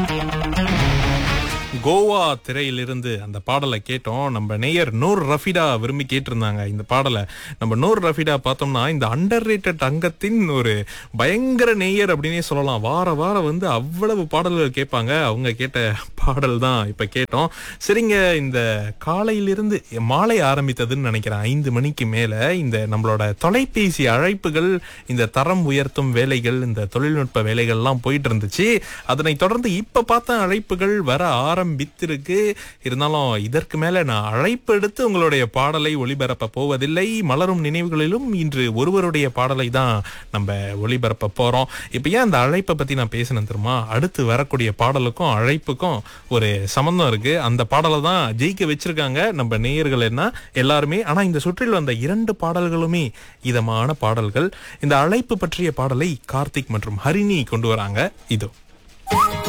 கோவா திரையிலிருந்து அந்த பாடலை கேட்டோம் நம்ம நேயர் நூர் ரஃபிடா விரும்பி கேட்டிருந்தாங்க இந்த பாடலை நம்ம நூர் ரஃபிடா பார்த்தோம்னா இந்த அண்டர் ரேட்டட் அங்கத்தின் ஒரு பயங்கர நேயர் அப்படின்னே சொல்லலாம் வார வாரம் வந்து அவ்வளவு பாடல்கள் கேட்பாங்க அவங்க கேட்ட பாடல் தான் இப்ப கேட்டோம் சரிங்க இந்த காலையிலிருந்து மாலை ஆரம்பித்ததுன்னு நினைக்கிறேன் ஐந்து மணிக்கு மேல இந்த நம்மளோட தொலைபேசி அழைப்புகள் இந்த தரம் உயர்த்தும் வேலைகள் இந்த தொழில்நுட்ப வேலைகள்லாம் போயிட்டு இருந்துச்சு அதனை தொடர்ந்து இப்ப பார்த்த அழைப்புகள் வர ஆரம்பித்திருக்கு இருந்தாலும் இதற்கு மேல நான் அழைப்பு எடுத்து உங்களுடைய பாடலை ஒளிபரப்ப போவதில்லை மலரும் நினைவுகளிலும் இன்று ஒருவருடைய பாடலை தான் நம்ம ஒளிபரப்ப போறோம் இப்ப ஏன் அந்த அழைப்பை பத்தி நான் பேசினேன் தெரியுமா அடுத்து வரக்கூடிய பாடலுக்கும் அழைப்புக்கும் ஒரு சம்பந்தம் இருக்கு அந்த பாடலை தான் ஜெயிக்க வச்சிருக்காங்க நம்ம நேயர்கள் என்ன எல்லாருமே ஆனா இந்த சுற்றில் வந்த இரண்டு பாடல்களுமே இதமான பாடல்கள் இந்த அழைப்பு பற்றிய பாடலை கார்த்திக் மற்றும் ஹரிணி கொண்டு வராங்க இதோ